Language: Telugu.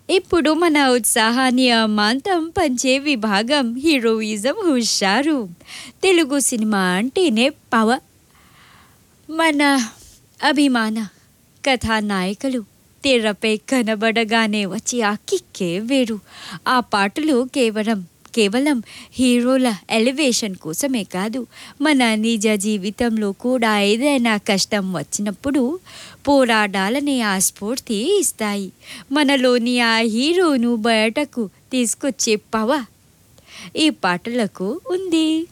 ఇప్పుడు మన ఉత్సాహాన్ని అమాంతం పంచే విభాగం హీరోయిజం హుషారు తెలుగు సినిమా అంటేనే పవ మన అభిమాన కథానాయకులు తెరపై కనబడగానే వచ్చి ఆ కిక్కే వేరు ఆ పాటలు కేవలం కేవలం హీరోల ఎలివేషన్ కోసమే కాదు మన నిజ జీవితంలో కూడా ఏదైనా కష్టం వచ్చినప్పుడు పోరాడాలనే ఆ స్ఫూర్తి ఇస్తాయి మనలోని ఆ హీరోను బయటకు తీసుకొచ్చే పవ ఈ పాటలకు ఉంది